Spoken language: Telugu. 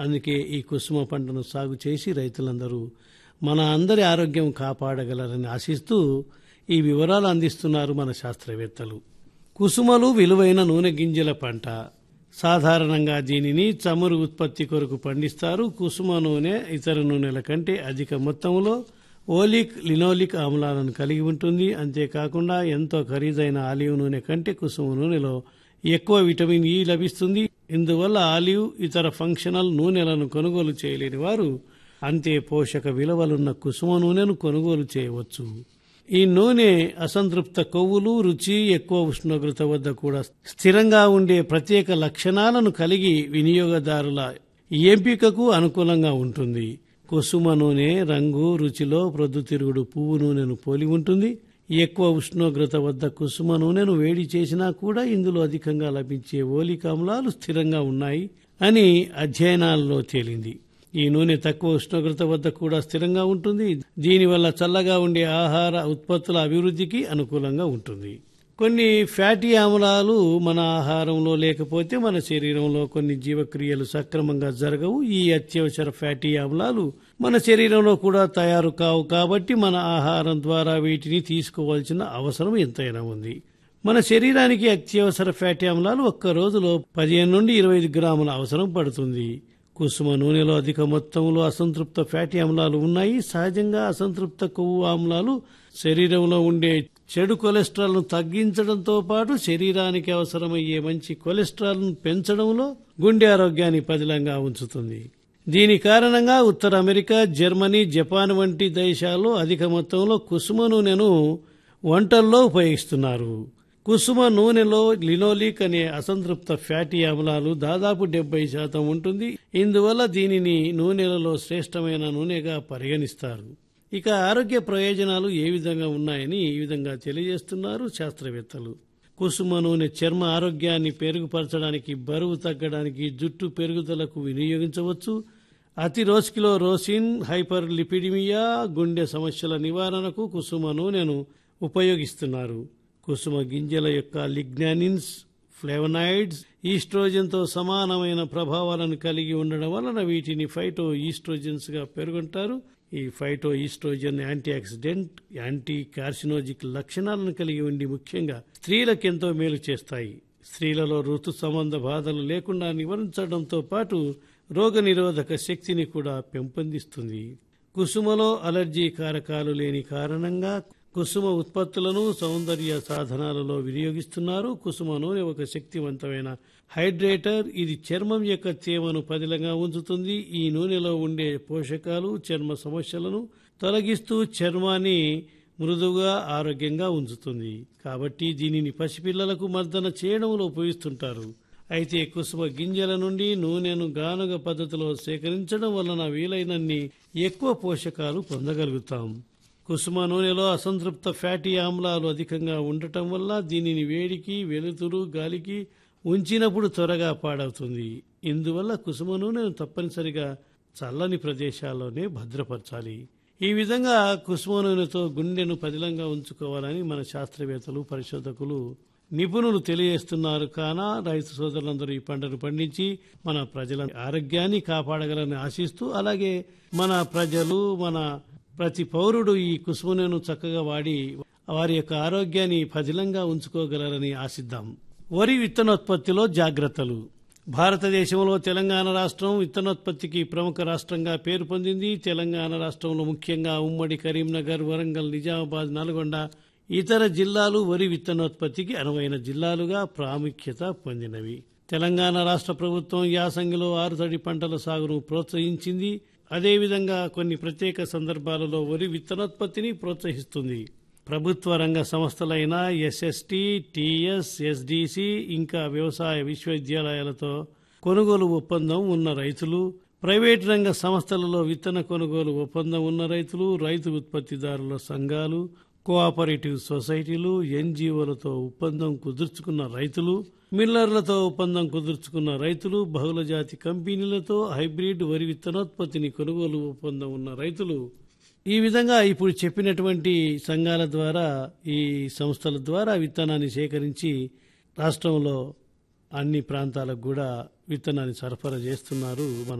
అందుకే ఈ కుసుమ పంటను సాగు చేసి రైతులందరూ మన అందరి ఆరోగ్యం కాపాడగలరని ఆశిస్తూ ఈ వివరాలు అందిస్తున్నారు మన శాస్త్రవేత్తలు కుసుమలు విలువైన నూనె గింజల పంట సాధారణంగా దీనిని చమురు ఉత్పత్తి కొరకు పండిస్తారు కుసుమ నూనె ఇతర నూనెల కంటే అధిక మొత్తంలో ఓలిక్ లినోలిక్ ఆమ్లాలను కలిగి ఉంటుంది అంతేకాకుండా ఎంతో ఖరీదైన ఆలివ్ నూనె కంటే కుసుమ నూనెలో ఎక్కువ విటమిన్ ఇ లభిస్తుంది ఇందువల్ల ఆలివ్ ఇతర ఫంక్షనల్ నూనెలను కొనుగోలు చేయలేని వారు అంతే పోషక విలువలున్న కుసుమ నూనెను కొనుగోలు చేయవచ్చు ఈ నూనె అసంతృప్త కొవ్వులు రుచి ఎక్కువ ఉష్ణోగ్రత వద్ద కూడా స్థిరంగా ఉండే ప్రత్యేక లక్షణాలను కలిగి వినియోగదారుల ఎంపికకు అనుకూలంగా ఉంటుంది కుసుమ నూనె రంగు రుచిలో ప్రొద్దుతిరుగుడు పువ్వు నూనెను పోలి ఉంటుంది ఎక్కువ ఉష్ణోగ్రత వద్ద కుసుమ నూనెను వేడి చేసినా కూడా ఇందులో అధికంగా లభించే ఓలికామ్లాలు స్థిరంగా ఉన్నాయి అని అధ్యయనాల్లో తేలింది ఈ నూనె తక్కువ ఉష్ణోగ్రత వద్ద కూడా స్థిరంగా ఉంటుంది దీనివల్ల చల్లగా ఉండే ఆహార ఉత్పత్తుల అభివృద్ధికి అనుకూలంగా ఉంటుంది కొన్ని ఫ్యాటీ ఆమ్లాలు మన ఆహారంలో లేకపోతే మన శరీరంలో కొన్ని జీవక్రియలు సక్రమంగా జరగవు ఈ అత్యవసర ఫ్యాటీ ఆమ్లాలు మన శరీరంలో కూడా తయారు కావు కాబట్టి మన ఆహారం ద్వారా వీటిని తీసుకోవాల్సిన అవసరం ఎంతైనా ఉంది మన శరీరానికి అత్యవసర ఫ్యాటీ ఆమ్లాలు ఒక్క రోజులో పదిహేను నుండి ఇరవై ఐదు గ్రాముల అవసరం పడుతుంది కుసుమ నూనెలో అధిక మొత్తంలో అసంతృప్త ఫ్యాటీ ఆమ్లాలు ఉన్నాయి సహజంగా అసంతృప్త కొవ్వు ఆమ్లాలు శరీరంలో ఉండే చెడు కొలెస్ట్రాల్ ను తగ్గించడంతో పాటు శరీరానికి అవసరమయ్యే మంచి కొలెస్ట్రాల్ ను పెంచడంలో గుండె ఆరోగ్యాన్ని పదిలంగా ఉంచుతుంది దీని కారణంగా ఉత్తర అమెరికా జర్మనీ జపాన్ వంటి దేశాల్లో అధిక మొత్తంలో కుసుమ నూనెను వంటల్లో ఉపయోగిస్తున్నారు కుసుమ నూనెలో లినోలిక్ అనే అసంతృప్త ఫ్యాటీ ఆమ్లాలు దాదాపు డెబ్బై శాతం ఉంటుంది ఇందువల్ల దీనిని నూనెలలో శ్రేష్టమైన నూనెగా పరిగణిస్తారు ఇక ఆరోగ్య ప్రయోజనాలు ఏ విధంగా ఉన్నాయని ఈ విధంగా తెలియజేస్తున్నారు శాస్త్రవేత్తలు కుసుమ నూనె చర్మ ఆరోగ్యాన్ని పెరుగుపరచడానికి బరువు తగ్గడానికి జుట్టు పెరుగుదలకు వినియోగించవచ్చు అతిరోస్కిలో రోసిన్ హైపర్ లిపిడిమియా గుండె సమస్యల నివారణకు కుసుమ నూనెను ఉపయోగిస్తున్నారు కుసుమ గింజల యొక్క లిగ్నానిన్స్ ఫ్లేవనాయిడ్స్ ఈస్ట్రోజన్తో సమానమైన ప్రభావాలను కలిగి ఉండడం వలన వీటిని ఫైటో ఈస్ట్రోజన్స్ గా పేర్కొంటారు ఈ phytoestrogen antioxidant anticarcinogenic లక్షణాలను కలిగి ఉండి ముఖ్యంగా స్త్రీలకు ఎంతో మేలు చేస్తాయి స్త్రీలలో ఋతు సంబంధ బాధలు లేకుండా నివారించడంతో పాటు రోగ నిరోధక శక్తిని కూడా పెంపొందిస్తుంది కుసుమలో అలర్జీ కారకాలు లేని కారణంగా కుసుమ ఉత్పత్తులను సౌందర్య సాధనాలలో వినియోగిస్తున్నారు కుసుమ నూనె ఒక శక్తివంతమైన హైడ్రేటర్ ఇది చర్మం యొక్క తేమను పదిలంగా ఉంచుతుంది ఈ నూనెలో ఉండే పోషకాలు చర్మ సమస్యలను తొలగిస్తూ చర్మాన్ని మృదువుగా ఆరోగ్యంగా ఉంచుతుంది కాబట్టి దీనిని పసిపిల్లలకు మర్దన చేయడంలో ఉపయోగిస్తుంటారు అయితే కుసుమ గింజల నుండి నూనెను గానుగ పద్ధతిలో సేకరించడం వలన వీలైనన్ని ఎక్కువ పోషకాలు పొందగలుగుతాం కుసుమ నూనెలో అసంతృప్త ఫ్యాటీ ఆమ్లాలు అధికంగా ఉండటం వల్ల దీనిని వేడికి వెలుతురు గాలికి ఉంచినప్పుడు త్వరగా పాడవుతుంది ఇందువల్ల కుసుమ నూనెను తప్పనిసరిగా చల్లని ప్రదేశాల్లోనే భద్రపరచాలి ఈ విధంగా కుసుమ నూనెతో గుండెను పదిలంగా ఉంచుకోవాలని మన శాస్త్రవేత్తలు పరిశోధకులు నిపుణులు తెలియజేస్తున్నారు కాన రైతు సోదరులందరూ ఈ పంటను పండించి మన ప్రజల ఆరోగ్యాన్ని కాపాడగలని ఆశిస్తూ అలాగే మన ప్రజలు మన ప్రతి పౌరుడు ఈ కుసుమను చక్కగా వాడి వారి యొక్క ఆరోగ్యాన్ని పదిలంగా ఉంచుకోగలరని ఆశిద్దాం వరి విత్తనోత్పత్తిలో జాగ్రత్తలు భారతదేశంలో తెలంగాణ రాష్ట్రం విత్తనోత్పత్తికి ప్రముఖ రాష్ట్రంగా పేరు పొందింది తెలంగాణ రాష్ట్రంలో ముఖ్యంగా ఉమ్మడి కరీంనగర్ వరంగల్ నిజామాబాద్ నల్గొండ ఇతర జిల్లాలు వరి విత్తనోత్పత్తికి అనువైన జిల్లాలుగా ప్రాముఖ్యత పొందినవి తెలంగాణ రాష్ట్ర ప్రభుత్వం యాసంగిలో ఆరుతడి పంటల సాగును ప్రోత్సహించింది అదేవిధంగా కొన్ని ప్రత్యేక సందర్భాలలో వరి విత్తనోత్పత్తిని ప్రోత్సహిస్తుంది ప్రభుత్వ రంగ సంస్థలైన ఎస్ఎస్టి టిఎస్ ఎస్డిసి ఇంకా వ్యవసాయ విశ్వవిద్యాలయాలతో కొనుగోలు ఒప్పందం ఉన్న రైతులు ప్రైవేటు రంగ సంస్థలలో విత్తన కొనుగోలు ఒప్పందం ఉన్న రైతులు రైతు ఉత్పత్తిదారుల సంఘాలు కోఆపరేటివ్ సొసైటీలు ఎన్జిఓలతో ఒప్పందం కుదుర్చుకున్న రైతులు మిల్లర్లతో ఒప్పందం కుదుర్చుకున్న రైతులు బహుళజాతి కంపెనీలతో హైబ్రిడ్ వరి విత్తనోత్పత్తిని కొనుగోలు ఒప్పందం ఉన్న రైతులు ఈ విధంగా ఇప్పుడు చెప్పినటువంటి సంఘాల ద్వారా ఈ సంస్థల ద్వారా విత్తనాన్ని సేకరించి రాష్ట్రంలో అన్ని ప్రాంతాలకు కూడా విత్తనాన్ని సరఫరా చేస్తున్నారు మన